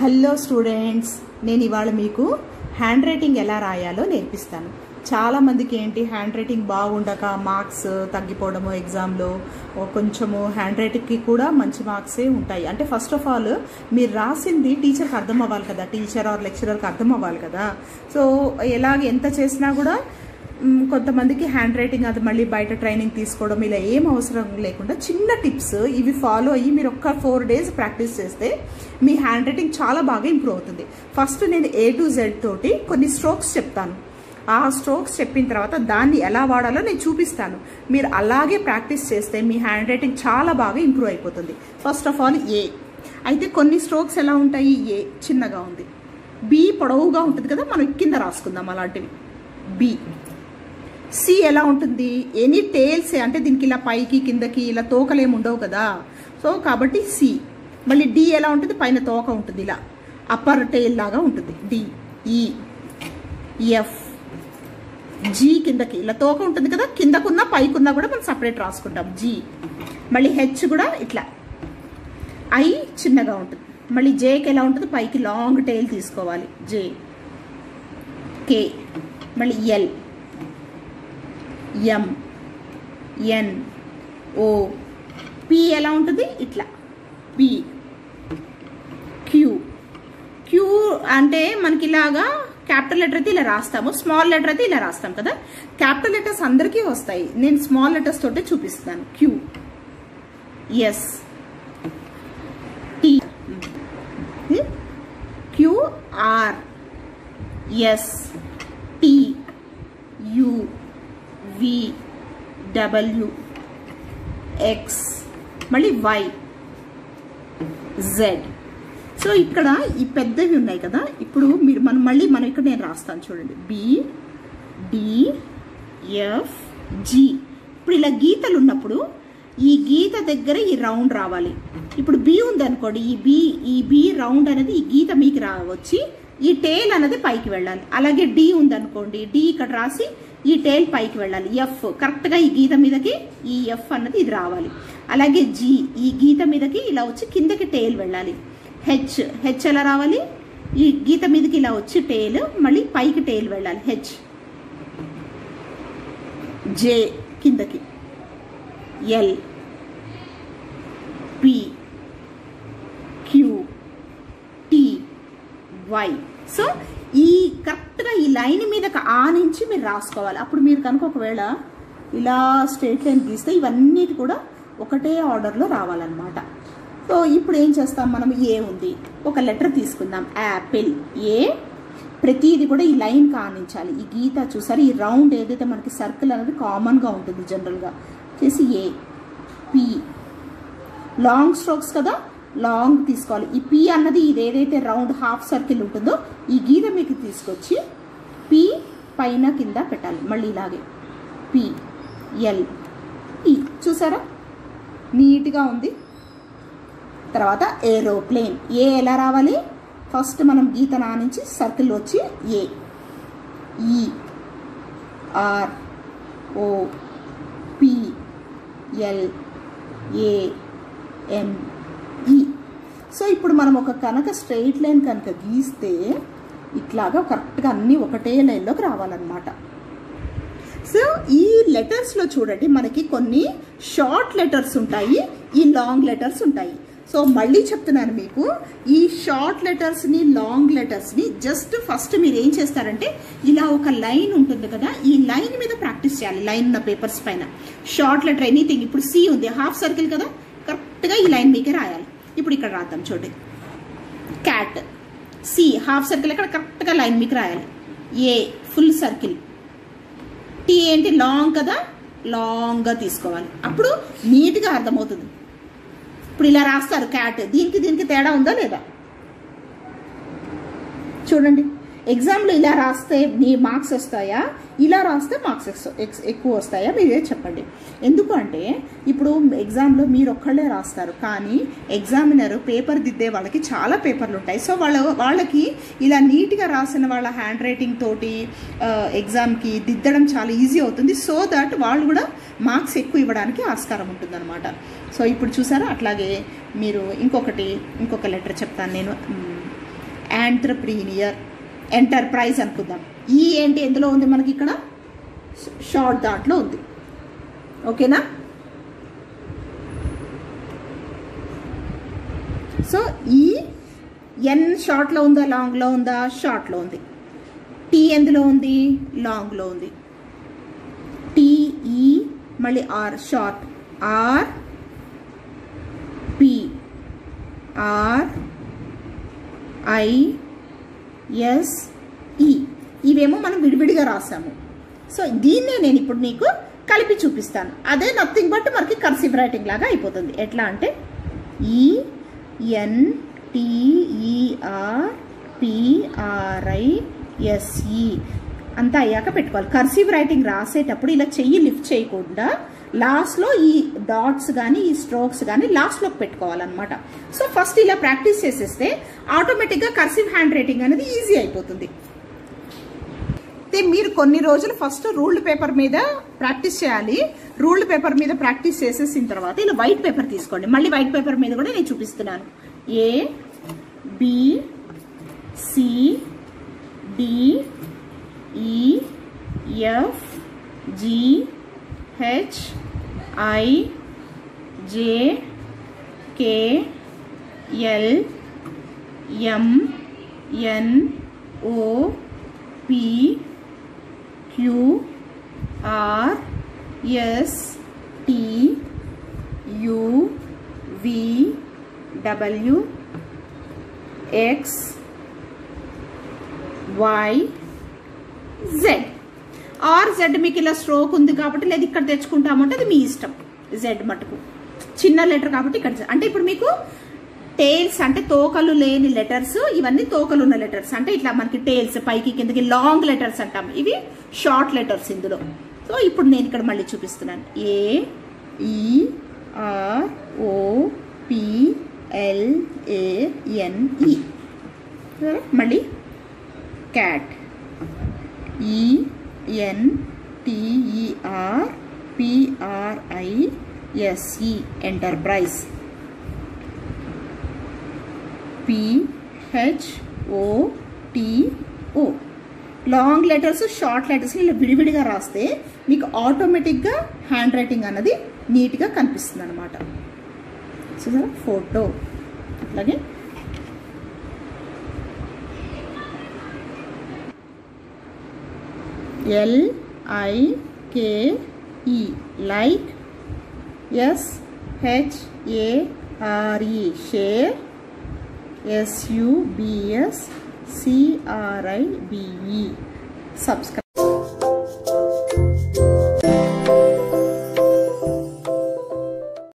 Hello students నేను ఇవాళ మీకు హ్యాండ్ రైటింగ్ ఎలా రాయాలో నేర్పిస్తాను చాలా మందికి ఏంటి హ్యాండ్ రైటింగ్ బాగుండక మార్క్స్ తగ్గిపోవడము ఎగ్జామ్లో ఓ కొంచెము హ్యాండ్ రైటింగ్కి కూడా మంచి మార్క్సే ఉంటాయి అంటే ఫస్ట్ ఆఫ్ ఆల్ మీరు రాసింది టీచర్కి అర్థం అవ్వాలి కదా టీచర్ ఆర్ లెక్చరర్కి అర్థం అవ్వాలి కదా సో ఎలాగ ఎంత చేసినా కూడా మ్, కొంతమందికి హ్యాండ్ రైటింగ్ అది మళ్ళీ బయట ట్రైనింగ్ తీసుకోవడం ఇలా ఏం అవసరం లేకుండా చిన్న టిప్స్ ఇవి ఫాలో అయ్యి మీరు ఒక్క ఫోర్ డేస్ ప్రాక్టీస్ చేస్తే మీ హ్యాండ్ రైటింగ్ చాలా బాగా ఇంప్రూవ్ అవుతుంది ఫస్ట్ నేను ఏ టు జెడ్ తోటి కొన్ని స్ట్రోక్స్ చెప్తాను ఆ స్ట్రోక్స్ చెప్పిన తర్వాత దాన్ని ఎలా వాడాలో నేను చూపిస్తాను మీరు అలాగే ప్రాక్టీస్ చేస్తే మీ హ్యాండ్ రైటింగ్ చాలా బాగా ఇంప్రూవ్ అయిపోతుంది ఫస్ట్ ఆఫ్ ఆల్ ఏ అయితే కొన్ని స్ట్రోక్స్ ఎలా ఉంటాయి ఏ చిన్నగా ఉంది బి పొడవుగా ఉంటుంది కదా మనం కింద రాసుకుందాం అలాంటివి బి సి ఎలా ఉంటుంది ఎనీ టేల్స్ అంటే దీనికి ఇలా పైకి కిందకి ఇలా తోకలేమి ఉండవు కదా సో కాబట్టి సి మళ్ళీ డి ఎలా ఉంటుంది పైన తోక ఉంటుంది ఇలా అప్పర్ టేల్ లాగా ఉంటుంది డి ఈ ఎఫ్ జీ కిందకి ఇలా తోక ఉంటుంది కదా కిందకున్న పైకున్నా కూడా మనం సపరేట్ రాసుకుంటాం జీ మళ్ళీ హెచ్ కూడా ఇట్లా ఐ చిన్నగా ఉంటుంది మళ్ళీ జేకి ఎలా ఉంటుంది పైకి లాంగ్ టైల్ తీసుకోవాలి జే కే మళ్ళీ L M N O P ఎలా ఉంటుంది ఇట్లా పి క్యూ క్యూ అంటే మనకి ఇలాగా క్యాపిటల్ లెటర్ అయితే ఇలా రాస్తాము స్మాల్ లెటర్ అయితే ఇలా రాస్తాం కదా క్యాపిటల్ లెటర్స్ అందరికీ వస్తాయి నేను స్మాల్ లెటర్స్ తోటే చూపిస్తాను Q S T Q R S T U V W X మళ్ళీ వై జెడ్ సో ఇక్కడ ఈ పెద్దవి ఉన్నాయి కదా ఇప్పుడు మీరు మనం మళ్ళీ మనం ఇక్కడ నేను రాస్తాను చూడండి బి డి ఎఫ్ జి ఇప్పుడు ఇలా గీతలు ఉన్నప్పుడు ఈ గీత దగ్గర ఈ రౌండ్ రావాలి ఇప్పుడు బి ఉంది అనుకోండి ఈ బి ఈ బి రౌండ్ అనేది ఈ గీత మీకు రావచ్చి ఈ టేల్ అనేది పైకి వెళ్ళాలి అలాగే డి ఉంది అనుకోండి డి ఇక్కడ రాసి ఈ టేల్ పైకి వెళ్ళాలి ఎఫ్ కరెక్ట్గా ఈ గీత మీదకి ఈ ఎఫ్ అన్నది ఇది రావాలి అలాగే జి ఈ గీత మీదకి ఇలా వచ్చి కిందకి టేల్ వెళ్ళాలి హెచ్ హెచ్ ఎలా రావాలి ఈ గీత మీదకి ఇలా వచ్చి టేల్ మళ్ళీ పైకి టేల్ వెళ్ళాలి హెచ్ జే కిందకి L P Q T Y so ఈ కరెక్ట్గా ఈ లైన్ మీద ఆ నుంచి మీరు రాసుకోవాలి అప్పుడు మీరు కనుక ఒకవేళ ఇలా స్ట్రేట్ లైన్ గీస్తే ఇవన్నిటి కూడా ఒకటే ఆర్డర్లో రావాలన్నమాట సో ఇప్పుడు ఏం చేస్తాం మనం ఏ ఉంది ఒక లెటర్ తీసుకుందాం యాపిల్ ఏ ప్రతిది కూడా ఈ లైన్ కానించాలి ఈ గీత చూసారు ఈ రౌండ్ ఏదైతే మనకి సర్కిల్ అనేది కామన్గా ఉంటుంది జనరల్గా చేసి ఏ పి లాంగ్ స్ట్రోక్స్ కదా లాంగ్ తీసుకోవాలి ఈ పి అన్నది ఇది ఏదైతే రౌండ్ హాఫ్ సర్కిల్ ఉంటుందో ఈ గీత మీకు తీసుకొచ్చి పి పైన కింద పెట్టాలి మళ్ళీ ఇలాగే పి ఎల్ ఈ చూసారా నీట్గా ఉంది తర్వాత ఏరోప్లేన్ ఏ ఎలా రావాలి ఫస్ట్ మనం గీత నా నుంచి సర్కిల్ వచ్చి A E R O P L A M E so ఇప్పుడు మనం ఒక కనుక స్ట్రెయిట్ లైన్ కనుక గీస్తే ఇట్లాగా కరెక్ట్గా అన్నీ ఒకటే లైన్లోకి రావాలన్నమాట సో ఈ లెటర్స్లో చూడండి మనకి కొన్ని షార్ట్ లెటర్స్ ఉంటాయి ఈ లాంగ్ లెటర్స్ ఉంటాయి సో మళ్ళీ చెప్తున్నాను మీకు ఈ షార్ట్ లెటర్స్ని లాంగ్ లెటర్స్ని జస్ట్ ఫస్ట్ మీరు ఏం చేస్తారంటే ఇలా ఒక లైన్ ఉంటుంది కదా ఈ లైన్ మీద ప్రాక్టీస్ చేయాలి లైన్ ఉన్న పేపర్స్ పైన షార్ట్ లెటర్ ఎనీథింగ్ ఇప్పుడు సి ఉంది హాఫ్ సర్కిల్ కదా కరెక్ట్గా ఈ లైన్ మీకే రాయాలి ఇప్పుడు ఇక్కడ రాద్దాం చూడండి క్యాట్ సి హాఫ్ సర్కిల్ ఇక్కడ కరెక్ట్గా లైన్ మీకు రాయాలి ఏ ఫుల్ సర్కిల్ టీ ఏంటి లాంగ్ కదా లాంగ్గా తీసుకోవాలి అప్పుడు నీట్గా అర్థమవుతుంది ఇప్పుడు ఇలా రాస్తారు క్యాట్ దీనికి దీనికి తేడా ఉందా లేదా చూడండి ఎగ్జామ్లో ఇలా రాస్తే నీ మార్క్స్ వస్తాయా ఇలా రాస్తే మార్క్స్ ఎక్కువ వస్తాయా మీరే చెప్పండి ఎందుకు అంటే ఇప్పుడు ఎగ్జామ్లో మీరు ఒక్కళ్ళే రాస్తారు కానీ ఎగ్జామినర్ పేపర్ దిద్దే వాళ్ళకి చాలా పేపర్లు ఉంటాయి సో వాళ్ళ వాళ్ళకి ఇలా నీట్గా రాసిన వాళ్ళ హ్యాండ్ రైటింగ్ తోటి ఎగ్జామ్కి దిద్దడం చాలా ఈజీ అవుతుంది సో దట్ వాళ్ళు కూడా మార్క్స్ ఎక్కువ ఇవ్వడానికి ఆస్కారం ఉంటుందన్నమాట సో ఇప్పుడు చూసారా అట్లాగే మీరు ఇంకొకటి ఇంకొక లెటర్ చెప్తాను నేను మ్, యాంటర్ప్రీనియర్ ఎంటర్ప్రైజ్ అనుకుందాం ఈ ఏంటి ఎందులో ఉంది మనకి ఇక్కడ షార్ట్ దాంట్లో ఉంది ఓకేనా సో ఈ ఎన్ షార్ట్లో ఉందా లాంగ్లో ఉందా షార్ట్లో ఉంది టీ ఎందులో ఉంది లాంగ్లో ఉంది టీఈ మళ్ళీ R short R P R I S E ఇవేమో మనం విడివిడిగా రాసాము సో దీన్నే నేను ఇప్పుడు నీకు కలిపి చూపిస్తాను అదే నథింగ్ బట్ మనకి కర్సివ్ రైటింగ్ లాగా అయిపోతుంది ఎట్లా అంటే ఈ ఎన్ టిఈఆర్ పిఆర్ఐ ఎస్ఈ అంతా అయ్యాక పెట్టుకోవాలి కర్సివ్ రైటింగ్ రాసేటప్పుడు ఇలా చెయ్యి లిఫ్ట్ చేయకుండా లాస్ట్లో ఈ డాట్స్ కానీ ఈ స్ట్రోక్స్ కానీ లాస్ట్లోకి పెట్టుకోవాలన్నమాట సో ఫస్ట్ ఇలా ప్రాక్టీస్ చేసేస్తే ఆటోమేటిక్గా కర్సివ్ హ్యాండ్ రైటింగ్ అనేది ఈజీ అయిపోతుంది అయితే మీరు కొన్ని రోజులు ఫస్ట్ రూల్డ్ పేపర్ మీద ప్రాక్టీస్ చేయాలి రూల్డ్ పేపర్ మీద ప్రాక్టీస్ చేసేసిన తర్వాత ఇలా వైట్ పేపర్ తీసుకోండి మళ్ళీ వైట్ పేపర్ మీద కూడా నేను చూపిస్తున్నాను A B C D E F G H I J K L M N O P Q R S T U V W X Y Z R Z మీకు ఇలా stroke ఉంది కాబట్టి లేదు ఇక్కడ తెచ్చుకుంటామంటే అది మీ ఇష్టం జెడ్ మటుకు చిన్న లెటర్ కాబట్టి ఇక్కడ Z. అంటే ఇప్పుడు మీకు టేల్స్ అంటే తోకలు లేని లెటర్స్ ఇవన్నీ తోకలు ఉన్న లెటర్స్ అంటే ఇట్లా మనకి టేల్స్ పైకి కిందకి లాంగ్ లెటర్స్ అంటాం ఇవి షార్ట్ లెటర్స్ ఇందులో సో ఇప్పుడు నేను ఇక్కడ మళ్ళీ చూపిస్తున్నాను A E R O P L A N E మళ్ళీ cat E N T E R P R I S E enterprise P H O T O long letters short letters ఇలా విడివిడిగా రాస్తే మీకు ఆటోమేటిక్గా హ్యాండ్ రైటింగ్ అన్నది నీట్గా కనిపిస్తుంది అనమాట చూసారా ఫోటో అట్లాగే L I K E like S H A R E share S U B S C R I B E subscribe